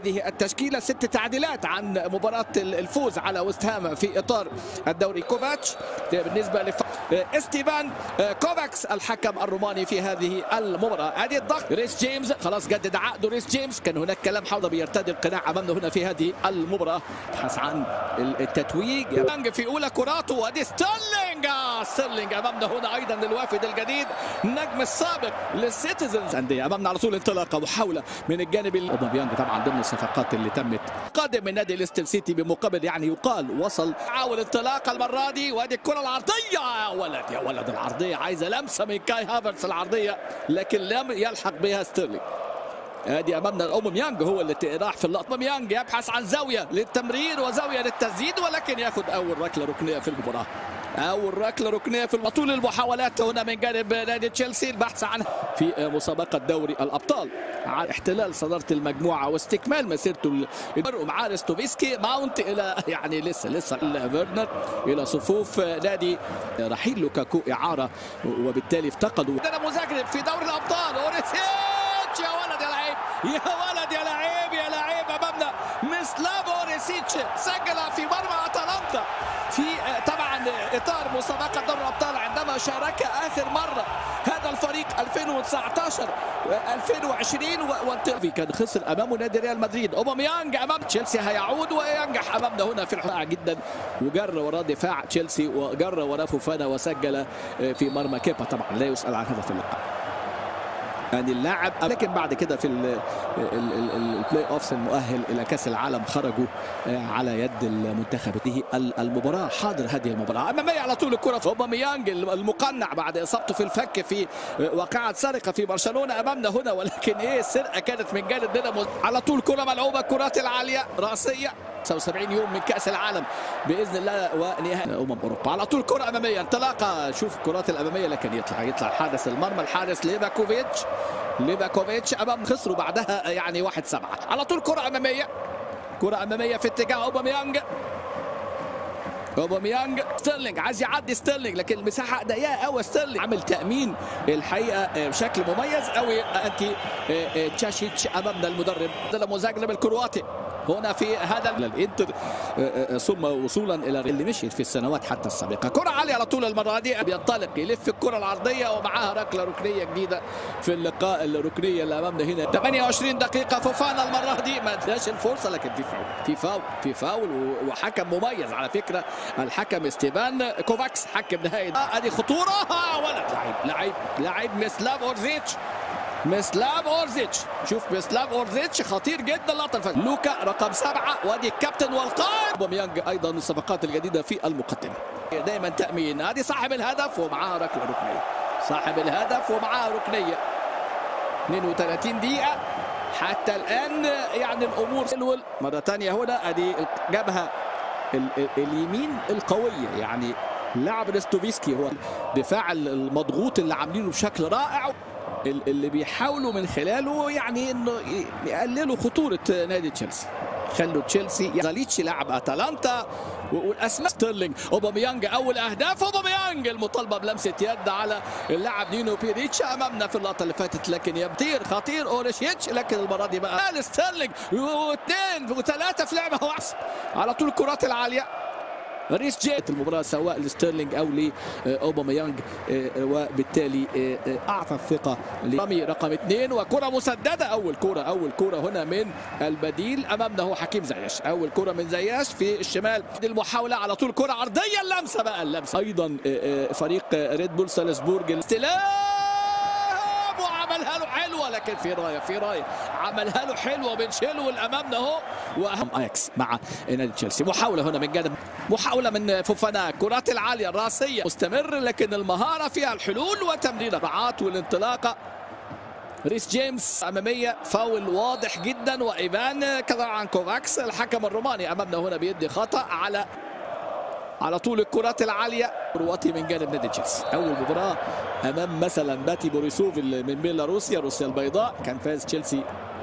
هذه التشكيلة ست تعديلات عن مباراة الفوز على وست هام في إطار الدوري كوفاتش بالنسبة لف... استيفان كوفاكس الحكم الروماني في هذه المباراة هذه الضغط ريس جيمس خلاص جدد عقده ريس جيمس كان هناك كلام حول بيرتدي القناع أمامنا هنا في هذه المباراة بحث عن التتويج يانج في أولى كراته وادي ستيرلينج آه، ستيرلينج أمامنا هنا أيضا الوافد الجديد النجم السابق للسيتيزنز أندية أمامنا على طول انطلاقة محاولة من الجانب ال- اوباميانج طبعا ضمن الصفقات اللي تمت قادم من نادي ليستر سيتي بمقابل يعني يقال وصل حاول انطلاقه المره دي وادي الكره العرضيه يا ولد يا ولد العرضيه عايزه لمسه من كاي هافرتس العرضيه لكن لم يلحق بها ستيرلينج ادي امامنا اوباميانج هو اللي راح في اللقطه اوباميانج يبحث عن زاويه للتمرير وزاويه للتسديد ولكن ياخذ اول ركله ركنيه في المباراه اول ركله ركنيه في طول المحاولات هنا من جانب نادي تشيلسي البحث عنها في مسابقه دوري الابطال على احتلال صداره المجموعه واستكمال مسيرته ال- ومعاه ريستوفيسكي ماونت الى يعني لسه لسه فيرنر الى صفوف نادي رحيل لوكاكو اعاره وبالتالي افتقدوا عندنا مزاجرب في دوري الابطال اوريسيتش يا ولد يا لعيب يا ولد يا لعيب يا لعيب امامنا مسلافو اوريسيتش سجل في مرمى اتلانتا في آه، طبعا اطار مسابقه دوري الابطال عندما شارك اخر مره هذا الفريق 2019 آه، 2020 و- وانت- كان خسر امامه نادي ريال مدريد اوباميانج امام تشيلسي هيعود وينجح امامنا هنا في الحقيقه جدا وجر وراه دفاع تشيلسي وجر وراه فوفانا وسجل آه، في مرمى كيبا طبعا لا يسال عن هدف اللقاء يعني اللاعب لكن بعد كده في ال- ال- ال- ال- البلاي اوفس المؤهل الى كاس العالم خرجوا آه، على يد المنتخب هذه ال- المباراه حاضر هذه المباراه اماميه على طول الكره في اوباميانج المقنع بعد اصابته في الفك في آه، واقعه سرقه في برشلونه امامنا هنا ولكن ايه السرقه كانت من جانب دينامو على طول كره ملعوبه الكرات العاليه راسيه 79 يوم من كاس العالم باذن الله ونهائي امم اوروبا على طول كره اماميه انطلاقه شوف الكرات الاماميه لكن يطلع يطلع حارس المرمى الحارس ليفاكوفيتش ليفاكوفيتش امام خسروا بعدها يعني واحد سبعة على طول كره اماميه كره اماميه في اتجاه اوباميانج اوباميانج ستيرلينج عايز يعدي ستيرلينج لكن المساحه ضيقه قوي ستيرلينج عامل تامين الحقيقه آه، بشكل مميز قوي انتي آه، آه، تشاشيتش امامنا المدرب ده مزاجرب الكرواتي هنا في هذا الانتر آه، آه، ثم وصولا الى اللي مشيت في السنوات حتى السابقه كره عاليه على طول المره دي بينطلق يلف الكره العرضيه ومعاها ركله ركنيه جديده في اللقاء الركنيه اللي امامنا هنا 28 دقيقه فوفانا المره دي ما اداش الفرصه لكن في فاول في فاول في فاول و- وحكم مميز على فكره الحكم استيفان كوفاكس حكم نهائي آه، ادي خطوره آه، ولد لعيب لعيب لعيب مسلاف اورزيتش مسلاف اورزيتش شوف مسلاف اورزيتش خطير جدا اللقطه الفاتحه لوكا رقم سبعه وادي الكابتن والقائد اوباميانج ايضا الصفقات الجديده في المقدمه دايما تامين ادي صاحب الهدف ومعاه ركله ركنيه صاحب الهدف ومعاه ركنيه 32 دقيقه حتى الان يعني الامور سلول مره ثانيه هنا ادي جابها ال- ال- اليمين القويه يعني لاعب ريستوفيسكي هو الدفاع المضغوط اللي عاملينه بشكل رائع ال- اللي بيحاولوا من خلاله يعني انه ي- يقللوا خطوره نادي تشيلسي خلوا تشيلسي زاليتشي لاعب اتلانتا و- والاسماء ستيرلينج اوباميانج اول اهداف اوباميانج المطالبه بلمسه يد على اللاعب دينو بيريتش امامنا في اللقطه اللي فاتت لكن يبطير خطير اوريشيتش لكن المره دي بقى آل ستيرلينج واثنين وثلاثه في لعبه واحده على طول الكرات العاليه ريس جيت المباراة سواء لستيرلينج أو لأوباميانج آه، وبالتالي آه، آه، أعطى الثقة لرامي رقم اثنين وكرة مسددة أول كرة أول كرة هنا من البديل أمامنا هو حكيم زياش أول كرة من زياش في الشمال دي المحاولة على طول كرة عرضية اللمسة بقى اللمسة أيضا آه، آه، فريق آه، ريد بول سالزبورج الاستلام وعملها له حلوه لكن في رايه في رايه عملها له حلوه من شيلول امامنا اهو واهم اياكس مع نادي تشيلسي محاوله هنا من جانب محاوله من فوفانا الكرات العاليه الراسيه مستمر لكن المهاره فيها الحلول وتمرير الرعات والانطلاقه ريس جيمس اماميه فاول واضح جدا وايفان كذا عن كوفاكس الحكم الروماني امامنا هنا بيدي خطا على على طول الكرات العاليه كرواتي من جانب نادي تشيلسي اول مباراه امام مثلا باتي بوريسوف اللي من بيلاروسيا روسيا البيضاء كان فاز تشيلسي